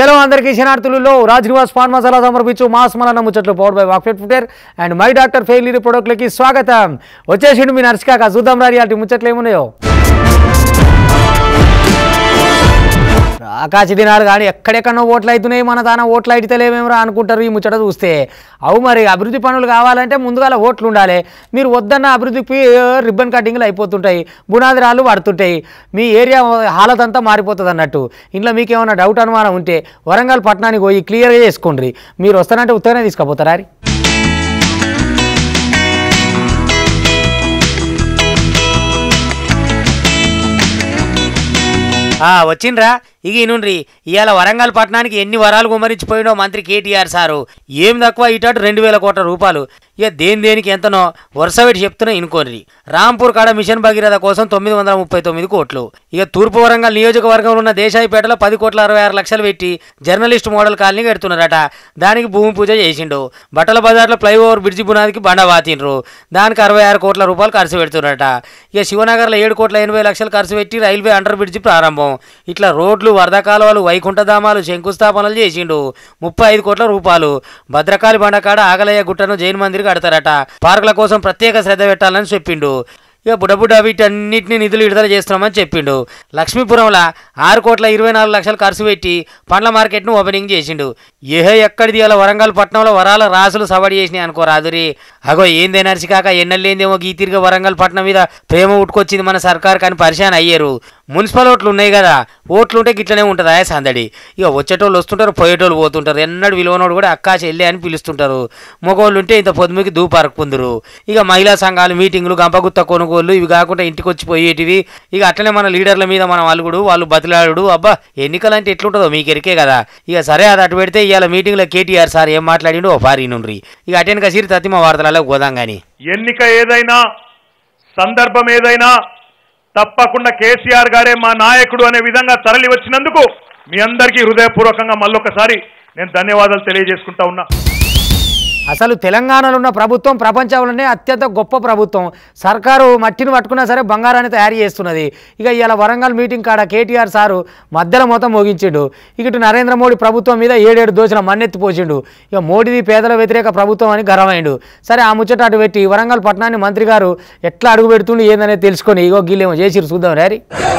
చలో అందరికీ శనార్థులలో రాజ్ నివాస్ పాన్ మసాలా సమర్పించు మాస్ మలన్న ముచ్చట్లు పవర్ బై వాక్ఫెట్ ఫుటర్ అండ్ మై డాక్టర్ ఫెయిల్ ప్రొడక్ట్లకి స్వాగతం వచ్చేసిండు మీ నర్సికాక చూద్దాం రా రియాలిటీ ముచ్చట్లు ఏమున్నాయో ఆకాశ దినాలు కానీ ఎక్కడెక్కడో ఓట్లు అవుతున్నాయి మన తాన ఓట్లు అయితలేమేమరా అనుకుంటారు ఈ ముచ్చట చూస్తే అవు మరి అభివృద్ధి పనులు కావాలంటే ముందుగా ఓట్లు ఉండాలి మీరు వద్దన్న అభివృద్ధికి రిబ్బన్ కటింగ్లు అయిపోతుంటాయి బునాది రాళ్ళు పడుతుంటాయి మీ ఏరియా హాలత్ అంతా మారిపోతుంది అన్నట్టు ఇంట్లో మీకు ఏమైనా డౌట్ అనుమానం ఉంటే వరంగల్ పట్టణానికి పోయి క్లియర్గా చేసుకోండి మీరు వస్తానంటే ఉత్తగానే తీసుకుపోతారా రీ? ఆ, వచ్చిండ్రా ఇక ఇనుండ్రి ఇవాళ వరంగల్ పట్టణానికి ఎన్ని వరాలు గుమ్మరించిపోయినో మంత్రి కేటీఆర్ సారు ఏం తక్కువ ఇటాటు రెండు వేల కోట్ల రూపాయలు ఇక దేని దేనికి ఎంతనో వరుస పెట్టి చెప్తున్నా ఇనుకోండి రాంపూర్ కాడ మిషన్ భగీరథ కోసం తొమ్మిది వందల ముప్పై తొమ్మిది కోట్లు ఇక తూర్పు వరంగల్ నియోజకవర్గంలో ఉన్న దేశాయిపేటలో పది కోట్ల అరవై ఆరు లక్షలు పెట్టి జర్నలిస్ట్ మోడల్ కాలనీ కడుతున్నారట దానికి భూమి పూజ చేసిండు బట్టల బజార్లో ఫ్లైఓవర్ బ్రిడ్జి బునాదికి బండ వాతిండ్రు దానికి అరవై ఆరు కోట్ల రూపాయలు ఖర్చు పెడుతున్నారట ఇక శివనగర్లో ఏడు కోట్ల ఎనభై లక్షలు ఖర్చు పెట్టి రైల్వే అండర్ బ్రిడ్జి ప్రారంభం ఇట్లా రోడ్లు వరద కాలువలు వైకుంఠధామాలు శంకుస్థాపనలు చేసిండు ముప్పై ఐదు కోట్ల రూపాయలు భద్రకాళి బండకాడ ఆగలయ్య గుట్టను జైన్ మందిర్ కడతారట పార్కుల కోసం ప్రత్యేక శ్రద్ధ పెట్టాలని చెప్పిండు ఇక బుడబుడ వీటన్నిటిని నిధులు విడుదల చేస్తున్నామని చెప్పిండు లక్ష్మీపురంలో ఆరు కోట్ల ఇరవై నాలుగు లక్షలు ఖర్చు పెట్టి పండ్ల మార్కెట్ను ఓపెనింగ్ చేసిండు ఏహే ఎక్కడిది అలా వరంగల్ పట్టణంలో వరాల రాసులు సవడి చేసినాయి అనుకో రాదురి అగో ఏందే నర్సికాక ఎన్నెల్లేందేమో గీ తిరిగి వరంగల్ పట్టణం మీద ప్రేమ ఉట్టుకొచ్చింది మన సర్కార్ కానీ పరిశాన్ అయ్యారు మున్సిపల్ ఓట్లు ఉన్నాయి కదా ఓట్లు ఉంటే గిట్లనే ఉంటుందా సందడి ఇక వచ్చేటోళ్ళు వస్తుంటారు పోయేటోళ్ళు పోతుంటారు ఎన్నడు విలువనోడు కూడా అక్కాశ వెళ్ళి అని పిలుస్తుంటారు మగవాళ్ళు ఉంటే ఇంత పొద్దుమికి దూపారుకుందరు ఇక మహిళా సంఘాలు మీటింగులు గంపగుత్త కొనుగోలు ఇవి కాకుండా ఇంటికి వచ్చి పోయేటివి ఇక అట్లనే మన లీడర్ల మీద మనం అలుగుడు వాళ్ళు బతిలాడు అబ్బా ఎన్నికలు అంటే ఎట్లుంటుందో మీకు ఎరికే కదా ఇక సరే అది అటు పెడితే ఇవాళ మీటింగ్లో కేటీఆర్ సార్ ఏం మాట్లాడిండు ఓ పారి నుండ్రి ఇక అటెన్ కసిరి తత్తిమ వార్తలలో పోదాం కానీ ఎన్నిక ఏదైనా సందర్భం ఏదైనా తప్పకుండా కేసీఆర్ గారే మా నాయకుడు అనే విధంగా తరలి వచ్చినందుకు మీ అందరికీ హృదయపూర్వకంగా మళ్ళొకసారి నేను ధన్యవాదాలు తెలియజేసుకుంటా ఉన్నా అసలు తెలంగాణలో ఉన్న ప్రభుత్వం ప్రపంచంలోనే అత్యంత గొప్ప ప్రభుత్వం సర్కారు మట్టిని పట్టుకున్నా సరే బంగారాన్ని తయారు చేస్తున్నది ఇక ఇవాళ వరంగల్ మీటింగ్ కాడ కేటీఆర్ సారు మధ్యలో మొత్తం మోగించిండు ఇక ఇటు నరేంద్ర మోడీ ప్రభుత్వం మీద ఏడేడు దోచిన మన్నెత్తి పోసిండు ఇక మోడీది పేదల వ్యతిరేక ప్రభుత్వం అని గర్వమైండు సరే ఆ ముచ్చట అటు పెట్టి వరంగల్ పట్టణాన్ని మంత్రి గారు ఎట్లా అడుగు పెడుతుండు ఏందనేది తెలుసుకొని ఇగో గీళ్ళేమో చేసిరు చూద్దాం రేరి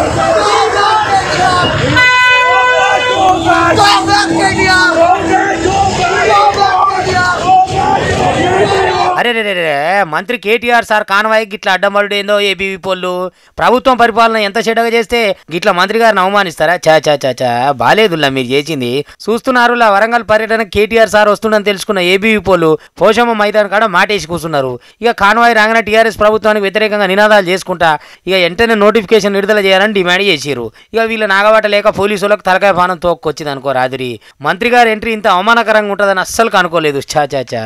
అరే రే రే రే మంత్రి కేటీఆర్ సార్ కాన్వాయ్ గిట్ల అడ్డమరుడు ఏందో ఏబీవీ పోళ్ళు ప్రభుత్వం పరిపాలన ఎంత చెడ్డగా చేస్తే గిట్ల మంత్రి గారిని అవమానిస్తారా చా చా చా చా బాలేదుల్లా మీరు చేసింది చూస్తున్నారు లా వరంగల్ పర్యటన కేటీఆర్ సార్ వస్తుండని తెలుసుకున్న ఏబీవీ పోలు పోషమ్మ మైదాన్ కాడ మాటేసి కూర్చున్నారు ఇక కాన్వాయ్ రాగానే టీఆర్ఎస్ ప్రభుత్వానికి వ్యతిరేకంగా నినాదాలు చేసుకుంటా ఇక వెంటనే నోటిఫికేషన్ విడుదల చేయాలని డిమాండ్ చేసిరు ఇక వీళ్ళ నాగబాట లేక పోలీసులకు తలకాయ పానం తోక్కొచ్చింది అనుకో రాదురి మంత్రి గారి ఎంట్రీ ఇంత అవమానకరంగా ఉంటుందని అస్సలు కనుకోలేదు చా చా చా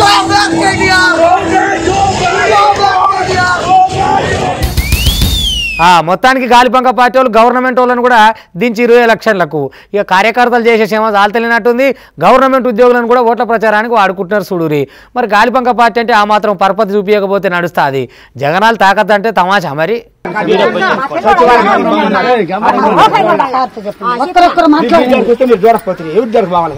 ఆ, మొత్తానికి గాలిపంక పార్టీ వాళ్ళు గవర్నమెంట్ వాళ్ళని కూడా దించి ఇరవై ఎలక్షన్లకు ఇక కార్యకర్తలు చేసే సేమ తెలియనట్టుంది గవర్నమెంట్ ఉద్యోగులను కూడా ఓట్ల ప్రచారానికి వాడుకుంటున్నారు చూడురి మరి గాలిపంక పార్టీ అంటే ఆ మాత్రం పరపతి చూపించకపోతే నడుస్తుంది జగనాలు తాకద్దు అంటే తమాషా మరి ఒక్కరొక్కరు మాట్లాడండి మీరు చూడకపోతే ఎవరు జరగవాలి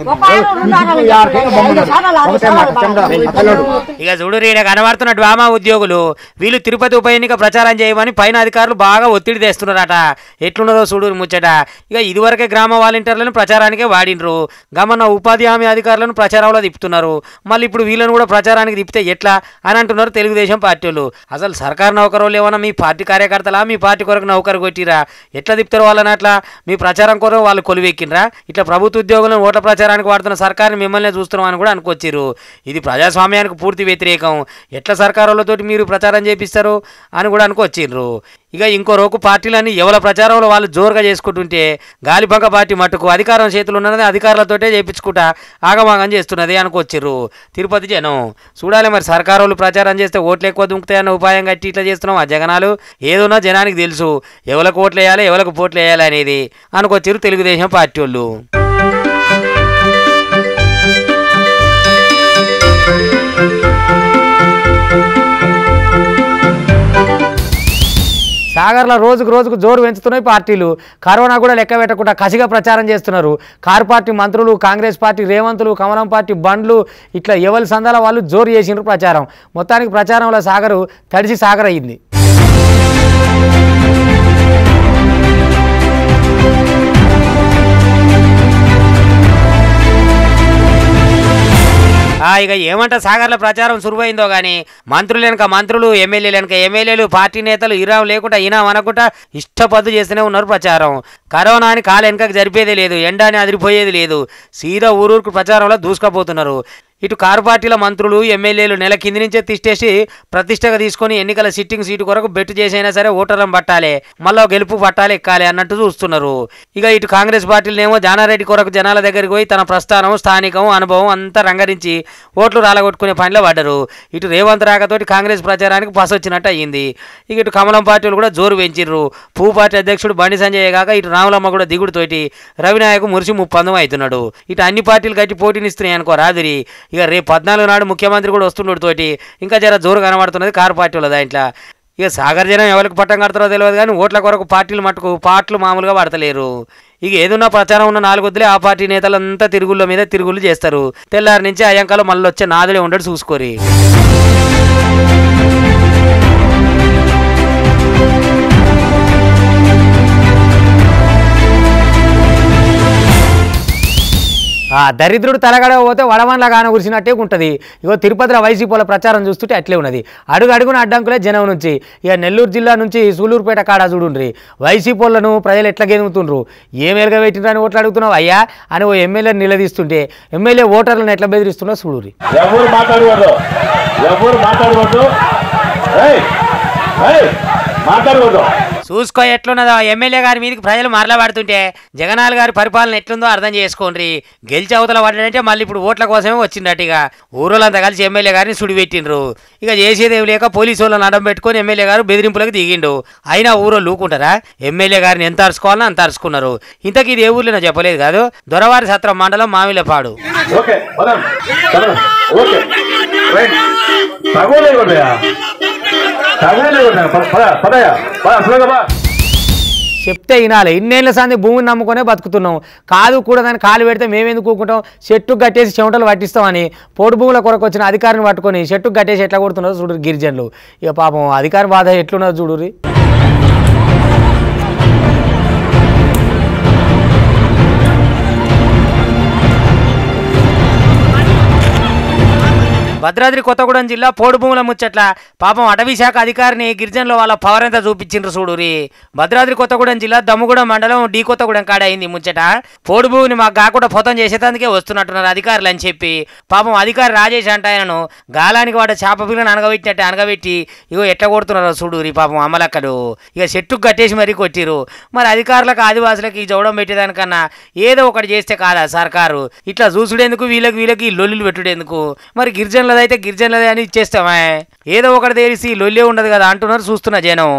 ఇక చూడు ఈడ కనబడుతున్న డ్రామా ఉద్యోగులు వీళ్ళు తిరుపతి ఉప ఎన్నిక ప్రచారం చేయమని పైన అధికారులు బాగా ఒత్తిడి తెస్తున్నారట ఎట్లున్నదో చూడు ముచ్చట ఇక ఇదివరకే గ్రామ వాలంటీర్లను ప్రచారానికే వాడినరు గమన ఉపాధి హామీ అధికారులను ప్రచారంలో తిప్పుతున్నారు మళ్ళీ ఇప్పుడు వీళ్ళని కూడా ప్రచారానికి తిప్పితే ఎట్లా అని అంటున్నారు తెలుగుదేశం పార్టీ వాళ్ళు అసలు సర్కారు నౌకరు ఏమన్నా మీ పార్టీ కార్యకర్తలా మీ పార్టీ కొరకు నౌకరు కొట్టిరా ఎట్లా తిప్పుతారు వాళ్ళని అట్లా మీ ప్రచారం కొరకు వాళ్ళు కొలువెక్కినరా ఇట్లా ప్రభుత్వ ఉద్యోగులను ఓట్ల ప్రచారానికి వాడుతున్న సర్కారుని మిమ్మల్ని చూస్తున్నాం అని కూడా అనుకొచ్చిర్రు ఇది ప్రజాస్వామ్యానికి పూర్తి వ్యతిరేకం ఎట్లా సర్కారులతోటి మీరు ప్రచారం చేపిస్తారు అని కూడా అనుకొచ్చిర్రు ఇక ఇంకో రోకు పార్టీలన్నీ ఎవరి ప్రచారంలో వాళ్ళు జోరుగా చేసుకుంటుంటే గాలిబంక పార్టీ మట్టుకు అధికారం చేతులు ఉన్నది అధికారులతోటే చేపించుకుంటా ఆగమాగం చేస్తున్నది అనుకొచ్చిర్రు తిరుపతి జనం చూడాలి మరి సర్కారు వాళ్ళు ప్రచారం చేస్తే ఓట్లు ఎక్కువ దుంకుతాయన్న ఉపాయం కట్టి ఇట్లా చేస్తున్నాం ఆ జగనాలు ఏదోనా జనానికి తెలుసు ఎవరికి ఓట్లు వేయాలి ఎవరికి పోట్లు వేయాలి అనేది అనుకొచ్చిర్రు తెలుగుదేశం పార్టీ వాళ్ళు సాగ సాగర్లో రోజుకు రోజుకు జోరు పెంచుతున్నాయి పార్టీలు కరోనా కూడా లెక్క పెట్టకుండా కసిగా ప్రచారం చేస్తున్నారు కారు పార్టీ మంత్రులు కాంగ్రెస్ పార్టీ రేవంతులు కమలం పార్టీ బండ్లు ఇట్లా ఎవరి సందాల వాళ్ళు జోరు చేసిండ్రు ప్రచారం మొత్తానికి ప్రచారంలో సాగరు తడిసి సాగర్ అయ్యింది ఆ, ఇక ఏమంట సాగర్ల ప్రచారం సురువైందో గానీ మంత్రులు వెనక మంత్రులు ఎమ్మెల్యేలు వెనక ఎమ్మెల్యేలు పార్టీ నేతలు ఇరాం లేకుండా ఇనాం అనకుండా ఇష్టపద్దు చేస్తూనే ఉన్నారు ప్రచారం కరోనా అని కాలు వెనకకి జరిపేది లేదు ఎండ అని అదిరిపోయేది లేదు సీదా ఊరూరుకు ప్రచారంలో దూసుకుపోతున్నారు ఇటు కారు పార్టీల మంత్రులు ఎమ్మెల్యేలు నెల కింది నుంచే తిష్టేసి ప్రతిష్టగా తీసుకొని ఎన్నికల సిట్టింగ్ సీటు కొరకు బెట్టు చేసైనా సరే ఓటర్లను పట్టాలి మళ్ళీ గెలుపు పట్టాలి ఎక్కాలి అన్నట్టు చూస్తున్నారు ఇక ఇటు కాంగ్రెస్ పార్టీలనేమో జానారెడ్డి కొరకు జనాల దగ్గరికి పోయి తన ప్రస్థానం స్థానికం అనుభవం అంతా రంగరించి ఓట్లు రాలగొట్టుకునే పనిలో పడ్డరు ఇటు రేవంత్ రాకతోటి కాంగ్రెస్ ప్రచారానికి పస వచ్చినట్టు అయ్యింది ఇక ఇటు కమలం పార్టీలు కూడా జోరు పెంచిర్రు పూ పార్టీ అధ్యక్షుడు బండి సంజయ్ కాక ఇటు రాములమ్మ కూడా దిగుడుతోటి రవినాయకు మురిసి ముప్పందం అవుతున్నాడు ఇటు అన్ని పార్టీలు కట్టి పోటీనిస్తున్నాయి అనుకో రాదిరి ఇక రేపు పద్నాలుగు నాడు ముఖ్యమంత్రి కూడా వస్తున్నాడు తోటి ఇంకా జర జోరు కనబడుతున్నది కారు పార్టీల దాంట్లో ఇక సాగర్ జనం ఎవరికి పట్టం కడతారో తెలియదు కానీ ఓట్ల కొరకు పార్టీలు మటుకు పాటలు మామూలుగా పడతలేరు ఇక ఏదున్నా ప్రచారం ఉన్న నాలుగు వద్దులే ఆ పార్టీ నేతలంతా తిరుగుళ్ళ మీద తిరుగులు చేస్తారు తెల్లారి నుంచి అయ్యంకాలో మళ్ళీ వచ్చే నాదులే ఉండడు చూసుకోరి ఆ దరిద్రుడు తలగడ పోతే వడవన్ల గాన కురిసినట్టే ఉంటుంది ఇగో తిరుపతిలో వైసీపీల ప్రచారం చూస్తుంటే అట్లే ఉన్నది అడుగు అడుగున అడ్డంకులే జనం నుంచి ఇక నెల్లూరు జిల్లా నుంచి సూలూరుపేట కాడ చూడుండ్రి వైసీపీలను ప్రజలు ఎట్లా గెలుగుతుండ్రు ఏం ఎలుగబెట్టిండ్రని ఓట్లు అడుగుతున్నావు అయ్యా అని ఓ ఎమ్మెల్యేని నిలదీస్తుంటే ఎమ్మెల్యే ఓటర్లను ఎట్లా బెదిరిస్తున్నా చూడురి ఎవరు మాట్లాడకూడదు ఎవరు మాట్లాడకూడదు ఏయ్, ఏయ్, మాట్లాడకూడదు చూసుకో ఎట్లున్నదో ఎమ్మెల్యే గారి మీదకి ప్రజలు మరల పడుతుంటే జగనాల్ గారి పరిపాలన ఎట్లుందో అర్థం చేసుకోండి గెలిచి అవతల పడ్డాడంటే మళ్ళీ ఇప్పుడు ఓట్ల కోసమే వచ్చిండట ఇక ఊరోళ్ళంతా కలిసి ఎమ్మెల్యే గారిని సుడిపెట్టిండ్రు ఇక చేసేదేం లేక పోలీసు వాళ్ళని అడ్డం పెట్టుకొని ఎమ్మెల్యే గారు బెదిరింపులకు దిగిండు అయినా ఊరోళ్ళు ఊకుంటారా ఎమ్మెల్యే గారిని ఎంత అరుచుకోవాలని అంత అరుచుకున్నారు ఇంతకీ ఇది ఏ ఊర్లోనో చెప్పలేదు కాదు దొరవారి సత్రం మండలం మామిలపాడు ఓకే పదం పదం ఓకే రైట్ తగోలే కొట్టయా తగోలే కొట్టయా పద పదయా పద అసలు బా చెప్తే వినాలి ఇన్నేళ్ల సంది భూమిని నమ్ముకునే బతుకుతున్నాం కాదు కూడా దాన్ని కాలు పెడితే మేమెందుకు కూకుంటాం చెట్టుకు కట్టేసి చెమటలు పట్టిస్తామని పోటు భూముల కొరకు వచ్చిన అధికారిని పట్టుకొని చెట్టుకు కట్టేసి ఎట్లా కొడుతున్నారో చూడు గిరిజనులు ఇక పాపం అధికారి బాధ ఎట్లున్నదో చూడురి భద్రాద్రి కొత్తగూడెం జిల్లా పోడుభూముల ముచ్చట్ల పాపం అటవీ శాఖ అధికారిని గిరిజనుల వాళ్ళ పవర్ ఎంత చూపించిండ్రు చూడురి భద్రాద్రి కొత్తగూడెం జిల్లా దమ్ముగూడెం మండలం డి కొత్తగూడెం కాడ అయింది ముచ్చట పోడుభూమిని మాకు కాకుండా పొతం చేసేందుకే వస్తున్నట్టున్నారు అధికారులు అని చెప్పి పాపం అధికారి రాజేష్ అంట ఆయనను గాలానికి వాడు చేప పిల్లని అనగబెట్టినట్టు అనగబెట్టి ఇగో ఎట్లా కొడుతున్నారో చూడురి పాపం అమలక్కలు ఇక చెట్టుకు కట్టేసి మరీ కొట్టిరు మరి అధికారులకు ఆదివాసులకు ఈ జవడం పెట్టేదానికన్నా ఏదో ఒకటి చేస్తే కాదా సర్కారు ఇట్లా చూసుడేందుకు వీళ్ళకి వీళ్ళకి ఈ లొల్లులు పెట్టుడేందుకు మరి గిరిజనులదైతే గిరిజనులదే అని ఇచ్చేస్తామే ఏదో ఒకటి తెలిసి లొల్లే ఉండదు కదా అంటున్నారు చూస్తున్న జనం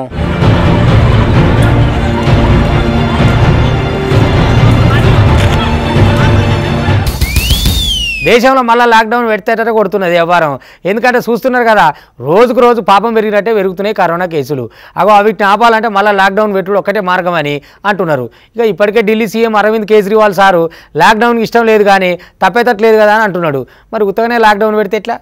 దేశంలో మళ్ళీ లాక్డౌన్ పెడితేటనే కొడుతున్నది వ్యవహారం ఎందుకంటే చూస్తున్నారు కదా రోజుకు రోజు పాపం పెరిగినట్టే పెరుగుతున్నాయి కరోనా కేసులు అగో వీటిని ఆపాలంటే మళ్ళీ లాక్డౌన్ పెట్టుడు ఒక్కటే మార్గం అని అంటున్నారు ఇక ఇప్పటికే ఢిల్లీ సీఎం అరవింద్ కేజ్రీవాల్ సారు లాక్డౌన్కి ఇష్టం లేదు కానీ తప్పేతట్లేదు కదా అని అంటున్నాడు మరి ఉత్తగానే లాక్డౌన్ పెడితే ఎట్లా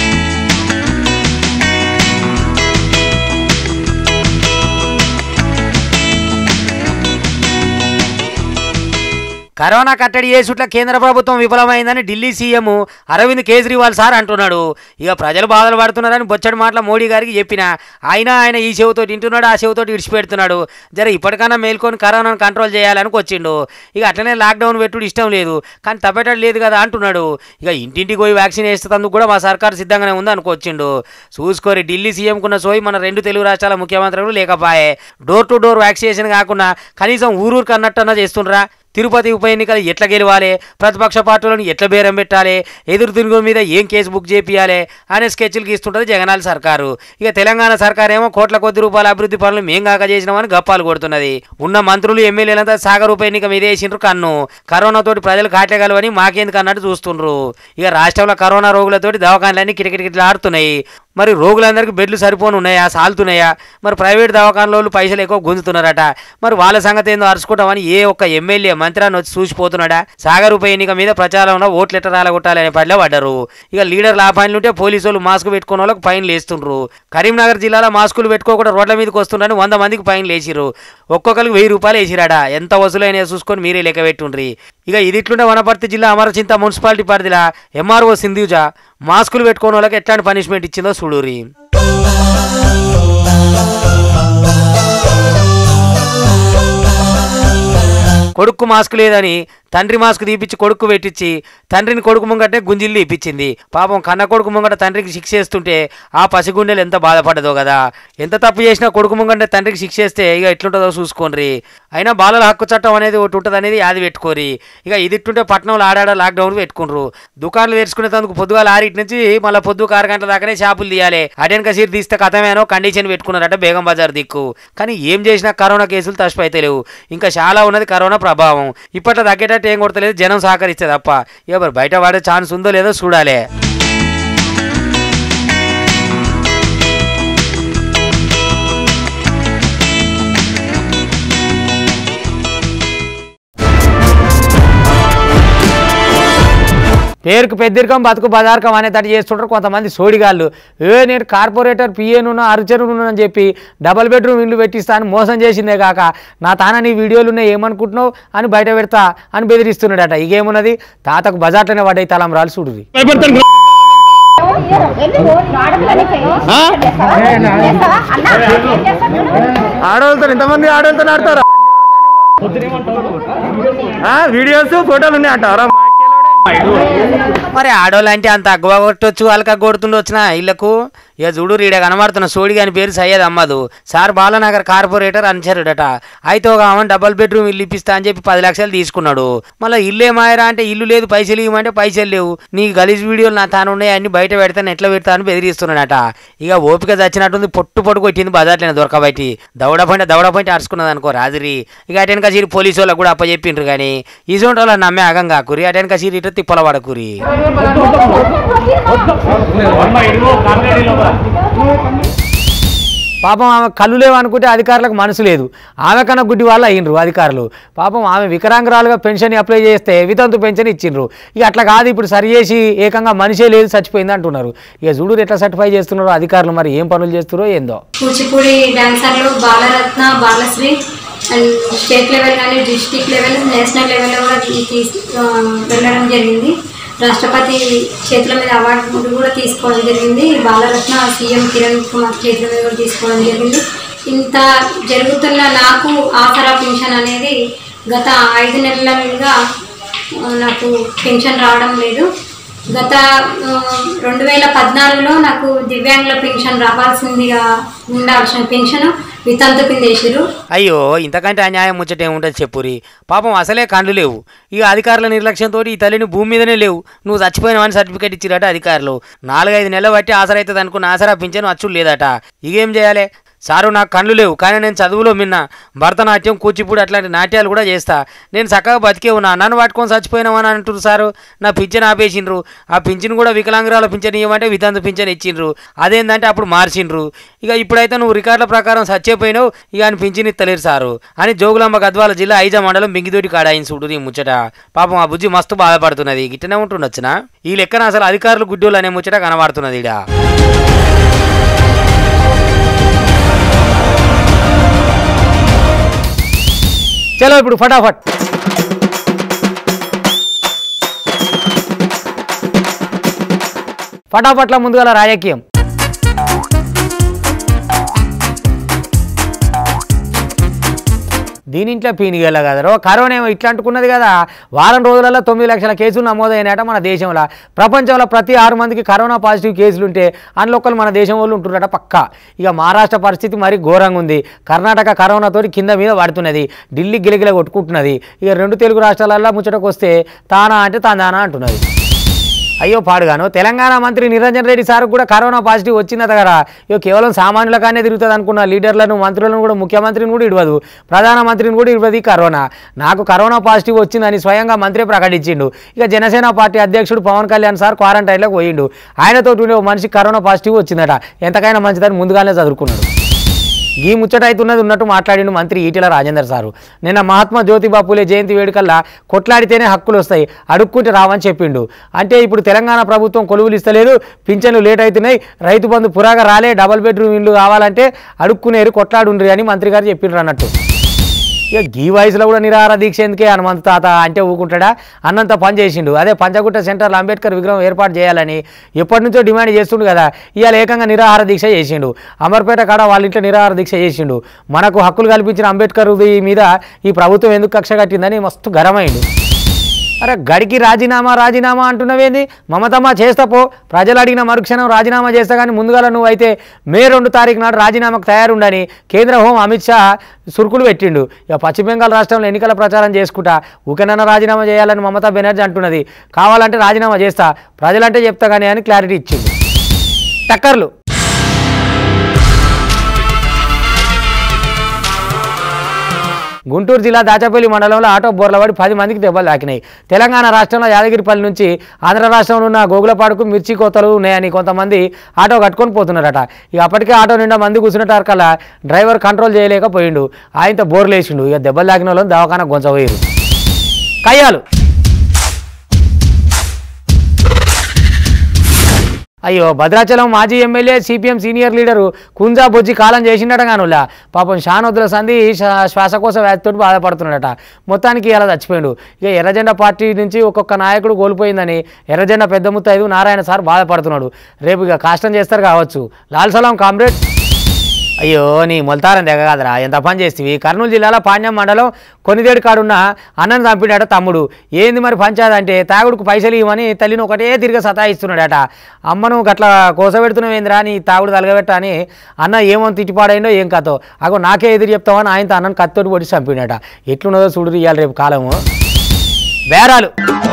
కరోనా కట్టడి చేసుట్ల కేంద్ర ప్రభుత్వం విఫలమైందని ఢిల్లీ సీఎం అరవింద్ కేజ్రీవాల్ సార్ అంటున్నాడు ఇక ప్రజలు బాధలు పడుతున్నారని బొచ్చడి మాటల మోడీ గారికి చెప్పిన అయినా ఆయన ఈ చెవితో తింటున్నాడు ఆ చెవితో ఇడిచిపెడుతున్నాడు జర ఇప్పటికన్నా మేల్కొని కరోనాను కంట్రోల్ చేయాలని వచ్చిండు ఇక అట్లనే లాక్డౌన్ పెట్టుడు ఇష్టం లేదు కానీ తప్పేటట్టు లేదు కదా అంటున్నాడు ఇక ఇంటింటికి పోయి వ్యాక్సిన్ వేసేందుకు కూడా మా సర్కారు సిద్ధంగానే ఉంది అనుకొచ్చిండు చూసుకోరి ఢిల్లీ సీఎంకున్న సోయి మన రెండు తెలుగు రాష్ట్రాల ముఖ్యమంత్రులు లేకపాయే డోర్ టు డోర్ వ్యాక్సినేషన్ కాకుండా కనీసం ఊరూరికి అన్నట్టన్నా చేస్తుండ్రా తిరుపతి ఉప ఎన్నికలు ఎట్లా గెలవాలి ప్రతిపక్ష పార్టీలను ఎట్లా బేరం పెట్టాలి ఎదురు తిరుగు మీద ఏం కేసు బుక్ చేపియాలి అనే స్కెచ్లు గీస్తుంటుంది జగనాల సర్కారు ఇక తెలంగాణ సర్కారు ఏమో కోట్ల కొద్ది రూపాయల అభివృద్ధి పనులు మేం కాక చేసినామని గప్పాలు కొడుతున్నది ఉన్న మంత్రులు ఎమ్మెల్యేలంతా సాగర్ ఉప ఎన్నిక మీద వేసిండ్రు కన్ను కరోనా తోటి ప్రజలు కాటగలవని మాకెందుకు అన్నట్టు చూస్తుండ్రు ఇక రాష్ట్రంలో కరోనా రోగులతోటి దవాఖానలన్నీ కిటకిటకిటలు ఆడుతున్నాయి మరి రోగులందరికీ బెడ్లు సరిపోను ఉన్నాయా సాలుతున్నాయా మరి ప్రైవేట్ దవాఖానలో వాళ్ళు పైసలు ఎక్కువ గుంజుతున్నారట మరి వాళ్ళ సంగతి ఏందో అరుచుకుంటామని ఏ ఒక్క ఎమ్మెల్యే మంత్రాన్ని వచ్చి చూసిపోతున్నాడా సాగర్ ఉప ఎన్నిక మీద ప్రచారంలో ఓట్లు ఎట్ట రాలగొట్టాలనే పనిలో పడ్డారు ఇక లీడర్లు ఆ పనులు ఉంటే పోలీసు వాళ్ళు మాస్క్ పెట్టుకున్న వాళ్ళకి పైన లేస్తుండ్రు కరీంనగర్ జిల్లాలో మాస్కులు పెట్టుకోకుండా రోడ్ల మీదకి వస్తుండని వంద మందికి పైన లేచిర్రు ఒక్కొక్కరికి వెయ్యి రూపాయలు వేసిరాడా ఎంత వసూలైనా చూసుకొని మీరే లెక్క పెట్టుండ్రి ఇక ఇది ఇట్లుంటే వనపర్తి జిల్లా అమరచింత మున్సిపాలిటీ పరిధిలో ఎంఆర్ఓ సింధుజ మాస్కులు పెట్టుకోని వాళ్ళకి ఎట్లాంటి పనిష్మెంట్ ఇచ్చిందో చూడురి కొడుకు మాస్క్ లేదని తండ్రి మాస్క్ తీపిచ్చి కొడుకు పెట్టించి తండ్రిని కొడుకు ముంగటే గుంజిల్లు ఇప్పించింది పాపం కన్న కొడుకు ముంగట తండ్రికి శిక్ష చేస్తుంటే ఆ పసిగుండెలు ఎంత బాధపడదో కదా ఎంత తప్పు చేసినా కొడుకు ముంగంటే తండ్రికి శిక్ష చేస్తే ఇక ఎట్లుంటుందో చూసుకోండి అయినా బాలల హక్కు చట్టం అనేది ఒకటి ఉంటుంది అనేది అది పెట్టుకోరి ఇక ఇది ఇట్టుంటే పట్టణంలో ఆడాడ లాక్డౌన్ పెట్టుకుండ్రు దుకాణాలు తెరుచుకునేందుకు పొద్దుగాల ఆరింటి నుంచి మళ్ళీ పొద్దు ఆరు గంటల దాకానే షాపులు తీయాలి అటెన్ కసీర్ తీస్తే కథమేనో కండిషన్ పెట్టుకున్నారట బేగం బజార్ దిక్కు కానీ ఏం చేసినా కరోనా కేసులు తప్పిపోతే లేవు ఇంకా చాలా ఉన్నది కరోనా ప్రభావం ఇప్పట్లో తగ్గేటట్టు ఏం కొడతలేదు జనం సహకరిస్తే తప్ప ఎవరు బయట వాడే ఛాన్స్ ఉందో లేదో చూడాలి పేరుకు పెద్దరికం బతుకు బదార్కం అనేటట్టు చేస్తుంటారు కొంతమంది సోడిగాళ్ళు ఏ నేను కార్పొరేటర్ పిఏను అరుచరును అని చెప్పి డబల్ బెడ్రూమ్ ఇల్లు పెట్టిస్తా అని మోసం చేసిందే కాక నా తాన నీ వీడియోలు ఉన్నాయి ఏమనుకుంటున్నావు అని బయట పెడతా అని బెదిరిస్తున్నాడట ఇకేమున్నది తాతకు బజార్లోనే పడ్డాయి తలంబరాలు చూడుది ఆడవాళ్ళతో ఎంతమంది ఆడవాళ్ళతో ఆడతారా వీడియోస్ ఫోటోలు ఉన్నాయి అంటారా మరి ఆడోళ్ళు అంటే అంత అగ్గవ కొట్టొచ్చు అలక కొడుతుండో వచ్చిన ఇళ్లకు ఇక చూడు ఈడ కనబడుతున్న సోడి గాని పేరు సయ్యద్ అమ్మదు సార్ బాలనగర్ కార్పొరేటర్ అనుచరుడట అయితే ఒక ఆమె డబల్ బెడ్రూమ్ ఇల్లు ఇప్పిస్తా అని చెప్పి పది లక్షలు తీసుకున్నాడు మళ్ళీ ఇల్లు ఏమాయరా అంటే ఇల్లు లేదు పైసలు ఇవ్వమంటే పైసలు లేవు నీ గలీజ్ వీడియోలు నా తాను ఉన్నాయి అన్ని బయట పెడతాను ఎట్లా పెడతా అని బెదిరిస్తున్నాడట ఇక ఓపిక చచ్చినట్టుంది పొట్టు పొట్టు కొట్టింది బజార్లోనే దొరకబట్టి దవడ పంట దవడ పంట అరుచుకున్నది అనుకో రాజురి ఇక అటెనక సీరి పోలీసు వాళ్ళకు కూడా అప్పచెప్పిండ్రు కానీ ఈ సోంటి వాళ్ళ నమ్మే అగం కాకురి అటెనక సీరి ఇటు తిప్పల పడకురి పాపం ఆమె కళ్ళు లేవు అనుకుంటే అధికారులకు మనసు లేదు ఆమె కన్నా గుడ్డి వాళ్ళు అయినరు అధికారులు పాపం ఆమె వికరాంగురాలుగా పెన్షన్ అప్లై చేస్తే వితంతు పెన్షన్ ఇచ్చిండ్రు ఇక అట్లా కాదు ఇప్పుడు సరి చేసి ఏకంగా మనిషే లేదు చచ్చిపోయింది అంటున్నారు ఇక చూడు ఎట్లా సర్టిఫై చేస్తున్నారో అధికారులు మరి ఏం పనులు చేస్తున్నారో ఏందో కూచిపూడి డాన్సర్లు Balaratna Balasri and state level కానీ డిస్టిక్ లెవెల్ నేషనల్ లెవెల్లో కూడా తీ- తీస్ ఆ, వెళ్ళడం జరిగింది రాష్ట్రపతి చేతుల మీద అవార్డు కూడా తీసుకోవడం జరిగింది బాలరత్న సీఎం కిరణ్ కుమార్ చేతుల మీద కూడా తీసుకోవడం జరిగింది ఇంత జరుగుతున్న నాకు ఆసరా పెన్షన్ అనేది గత ఐదు నెలలుగా ఆ, నాకు పెన్షన్ రావడం లేదు గత ఆ, రెండు వేల పద్నాలుగులో నాకు దివ్యాంగుల పెన్షన్ రావాల్సిందిగా ఉండాల్సిన పెన్షన్ వితంతు కింద వేసారు అయ్యో ఇంతకంటే అన్యాయం ముచ్చట ఏముంటుంది చెప్పురి పాపం అసలే కండ్లు లేవు ఇక అధికారుల నిర్లక్ష్యంతో ఈ తల్లిని భూమి మీదనే లేవు నువ్వు చచ్చిపోయినవని సర్టిఫికేట్ ఇచ్చిరట అధికారులు నాలుగైదు నెలలు బట్టి ఆసరా అవుతుంది అనుకున్న ఆసరా పింఛను అచ్చులు లేదట ఇకేం చేయాలి సారు నాకు కళ్ళు లేవు కానీ నేను చదువులో మిన్న భరతనాట్యం కూచిపూడి అట్లాంటి నాట్యాలు కూడా చేస్తా నేను చక్కగా బతికే ఉన్నా నన్ను పట్టుకొని చచ్చిపోయినామని అంటారు సారు నా పింఛన్ ఆపేసిండ్రు ఆ పింఛన్ కూడా వికలాంగురాల పింఛన్ ఇవ్వమంటే వితంతు పింఛన్ ఇచ్చిండ్రు అదేంటంటే అప్పుడు మార్చిండ్రు ఇక ఇప్పుడైతే నువ్వు రికార్డుల ప్రకారం చచ్చిపోయినావు ఇక ఆయన పింఛన్ ఇస్తలేరు సారు అని జోగులాంబ గద్వాల జిల్లా ఐజా మండలం బింగిదోటి కాడాయిన చూడు నీ ముచ్చట పాపం ఆ బుజ్జి మస్తు బాధపడుతున్నది గిట్టనే ఉంటుండొచ్చునా ఈ లెక్కన అసలు అధికారులు గుడ్డోళ్ళు అనే ముచ్చట కనబడుతున్నది ఇడా చలో ఇప్పుడు ఫటాఫట్ ఫటాఫట్ల ముందుగా రాజకీయం దీనింట్లో పీనిగల కదరో కరోనా ఏమో ఇట్లా అంటుకున్నది కదా వారం రోజులలో తొమ్మిది లక్షల కేసులు నమోదైనట మన దేశంలో ప్రపంచంలో ప్రతి ఆరు మందికి కరోనా పాజిటివ్ కేసులు ఉంటే అందులో ఒకరు మన దేశం వాళ్ళు ఉంటున్నారట పక్కా ఇక మహారాష్ట్ర పరిస్థితి మరి ఘోరంగా ఉంది కర్ణాటక కరోనాతోటి కింద మీద పడుతున్నది ఢిల్లీ గిలగిల కొట్టుకుంటున్నది ఇక రెండు తెలుగు రాష్ట్రాలలో ముచ్చటకు వస్తే తానా అంటే తాందానా అంటున్నది అయ్యో పాడుగాను తెలంగాణ మంత్రి నిరంజన్ రెడ్డి సార్ కూడా కరోనా పాజిటివ్ వచ్చిందట కదా ఇక కేవలం సామాన్యులకానే తిరుగుతుంది అనుకున్న లీడర్లను మంత్రులను కూడా ముఖ్యమంత్రిని కూడా ఇడవదు ప్రధానమంత్రిని కూడా ఇడవదు ఈ కరోనా నాకు కరోనా పాజిటివ్ వచ్చిందని స్వయంగా మంత్రి ప్రకటించిండు ఇక జనసేన పార్టీ అధ్యక్షుడు పవన్ కళ్యాణ్ సార్ క్వారంటైన్లోకి పోయిండు ఆయనతో ఉండే ఓ మనిషికి కరోనా పాజిటివ్ వచ్చిందట ఎంతకైనా మంచిదని ముందుగానే చదువుకున్నాడు ఈ ముచ్చట అవుతున్నది ఉన్నట్టు మాట్లాడిండు మంత్రి ఈటెల రాజేందర్ సారు నిన్న మహాత్మా జ్యోతిబా పూలే జయంతి వేడుకల్లా కొట్లాడితేనే హక్కులు వస్తాయి అడుక్కుంటే రావని చెప్పిండు అంటే ఇప్పుడు తెలంగాణ ప్రభుత్వం కొలువులు ఇస్తలేదు పింఛన్లు లేట్ అవుతున్నాయి రైతు బంధు పురాగా రాలే డబల్ బెడ్రూమ్ ఇల్లు కావాలంటే అడుక్కునేరు కొట్లాడుండ్రి అని మంత్రి గారు చెప్పిండ్రు అన్నట్టు ఇక గీ వయసులో కూడా నిరాహార దీక్ష ఎందుకే హనుమంత్ తాత అంటే ఊకుంటాడా అన్నంత పని చేసిండు అదే పంచగుట్ట సెంటర్లో అంబేద్కర్ విగ్రహం ఏర్పాటు చేయాలని ఎప్పటి నుంచో డిమాండ్ చేస్తుండు కదా ఇవాళ ఏకంగా నిరాహార దీక్ష చేసిండు అమర్పేట కాడ వాళ్ళ ఇంట్లో నిరాహార దీక్ష చేసిండు మనకు హక్కులు కల్పించిన అంబేద్కర్ మీద ఈ ప్రభుత్వం ఎందుకు కక్ష కట్టిందని మస్తు గరమైండు అరే గడికి రాజీనామా రాజీనామా అంటున్నావేంది మమతమ్మ చేస్తా పో ప్రజలు అడిగిన మరుక్షణం రాజీనామా చేస్తా కానీ ముందుగా నువ్వు అయితే మే రెండు తారీఖు నాడు రాజీనామాకు తయారుండని కేంద్ర హోం అమిత్ షా సురుకులు పెట్టిండు ఇక పశ్చిమ బెంగాల్ రాష్ట్రంలో ఎన్నికల ప్రచారం చేసుకుంటా ఊకెనన్నా రాజీనామా చేయాలని మమతా బెనర్జీ అంటున్నది కావాలంటే రాజీనామా చేస్తా ప్రజలంటే చెప్తా కానీ అని క్లారిటీ ఇచ్చింది టక్కర్లు గుంటూరు జిల్లా దాచపల్లి మండలంలో ఆటో బోర్లవాడి పది మందికి దెబ్బలు తాకినాయి తెలంగాణ రాష్ట్రంలో యాదగిరిపల్లి నుంచి ఆంధ్ర రాష్ట్రంలో ఉన్న గోగులపాడుకు మిర్చి కోతలు ఉన్నాయని కొంతమంది ఆటో కట్టుకొని పోతున్నారట ఇక అప్పటికే ఆటో నిండా మంది కూర్చున్నట్టు కల్లా డ్రైవర్ కంట్రోల్ చేయలేకపోయిండు ఆయనతో బోర్లేసిండు ఇక దెబ్బలు తాకిన వాళ్ళని దవాఖాన గొంచబోయారు కయ్యాలు అయ్యో భద్రాచలం మాజీ MLA CPM senior leader Kunja Bojji కాలం చేసిండట కానులా పాపం షానొద్దుల సంధి శా- శ్వాసకోశ వ్యాధితో బాధపడుతున్నాడట మొత్తానికి ఇలా చచ్చిపోయాడు ఇక ఎర్రజెండా పార్టీ నుంచి ఒక్కొక్క నాయకుడు కోల్పోయిందని ఎర్రజెండా పెద్ద ముత్తైదు నారాయణ సార్ బాధపడుతున్నాడు రేపు ఇక కాష్టం చేస్తారు కావచ్చు లాల్ సలాం కామ్రేడ్ అయ్యో నీ మొలతారం దగ్గర కాదురా ఎంత పని చేస్తేవి కర్నూలు జిల్లాలో పాణ్యం మండలం కొనిదేడు కాడున్న అన్నను చంపినాడట తమ్ముడు ఏంది మరి పంచాయతీ అంటే తాగుడుకు పైసలు ఇవ్వమని తల్లిని ఒకటే తిరిగి సతాయిస్తున్నాడట అమ్మను గట్ల కోసబెడుతున్నావేంద్రా నీ తాగుడు తలగబెట్ట అని అన్న ఏమో తిట్టిపాడైందో ఏం కథో అగో నాకే ఎదురు చెప్తావని ఆయనతో అన్నను కత్తోటి పొడి చంపినాడట ఎట్లున్నదో చూడు ఇవాళ రేపు కాలము బేరాలు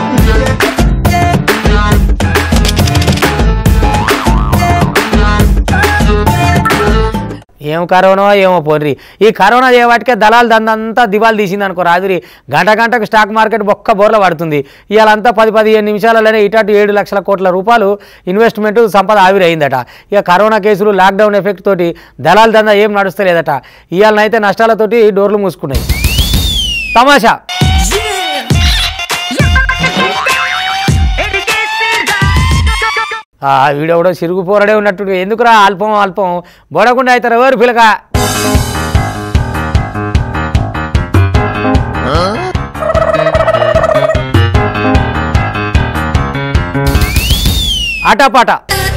ఏం కరోనా ఏమో పోర్రి ఈ కరోనా చేయవాటికే దళాలు దందంతా దివాలు తీసింది అనుకో రాత్రి గంట గంటకు స్టాక్ మార్కెట్ బొక్క బోర్ల పడుతుంది ఇవాళంతా పది పదిహేను నిమిషాలలోనే ఇటు ఏడు లక్షల కోట్ల రూపాయలు ఇన్వెస్ట్మెంట్ సంపద ఆవిరైందట ఇక కరోనా కేసులు లాక్డౌన్ ఎఫెక్ట్ తోటి దళాల దందా ఏం నడుస్తలేదట ఇవాళనైతే నష్టాలతోటి డోర్లు మూసుకున్నాయి తమాషా ఆ వీడియో కూడా సిరుగు పోరడే ఉన్నట్టు ఎందుకురా అల్పం అల్పం బోడకుండా అవుతారు ఎవరు పిలక ఆటాపాట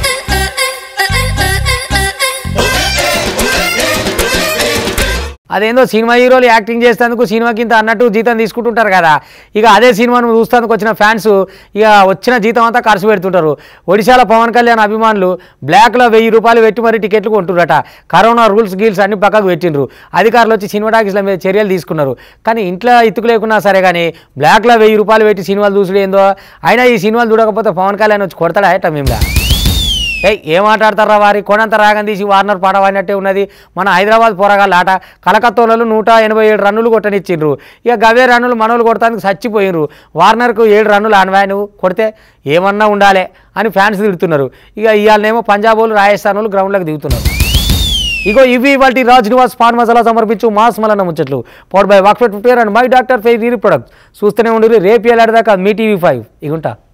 అదేందో సినిమా హీరోలు యాక్టింగ్ చేసేందుకు సినిమాకి ఇంత అన్నట్టు జీతం తీసుకుంటుంటారు కదా ఇక అదే సినిమాను చూసేందుకు వచ్చిన ఫ్యాన్స్ ఇక వచ్చిన జీతం అంతా ఖర్చు పెడుతుంటారు ఒడిశాల పవన్ కళ్యాణ్ అభిమానులు బ్లాక్లో వెయ్యి రూపాయలు పెట్టి మరి టికెట్లు కొంటున్నారట కరోనా రూల్స్ గీల్స్ అన్ని పక్కకు పెట్టిండ్రు అధికారులు వచ్చి సినిమా టాకీస్ల మీద చర్యలు తీసుకున్నారు కానీ ఇంట్లో ఇతుకు లేకున్నా సరే కానీ బ్లాక్లో వెయ్యి రూపాయలు పెట్టి సినిమాలు చూసుడు ఏందో అయినా ఈ సినిమాలు చూడకపోతే పవన్ కళ్యాణ్ వచ్చి కొడతాడా ఏట మేము ఏయ్ ఏం మాట్లాడతారా వారి కొనంత రాగం తీసి వార్నర్ పాట వాడినట్టే ఉన్నది మన హైదరాబాద్ పోరగాళ్ళ ఆట కలకత్తోలలో నూట ఎనభై ఏడు రన్నులు కొట్టనిచ్చిండ్రు ఇక గవే రన్నులు మనోళ్ళు కొడతానికి చచ్చిపోయినరు వార్నర్కు ఏడు రన్నులు అనవాయి నువ్వు కొడితే ఏమన్నా ఉండాలి అని ఫ్యాన్స్ తిడుతున్నారు ఇక ఇవాళనేమో పంజాబ్ వాళ్ళు రాజస్థాన్ వాళ్ళు గ్రౌండ్లోకి దిగుతున్నారు ఇగో ఇవి వాటి రాజ్ నివాస్ పాన్ మసాలా సమర్పించు మాస్ మలన్న ముచ్చట్లు పవర్ బై వాక్ఫెట్ ఫిఫ్టీర్ and my doctor fair product చూస్తూనే ఉండి రేపు ఏలాడదాకా మీ టీవీ ఫైవ్ ఇగుంటా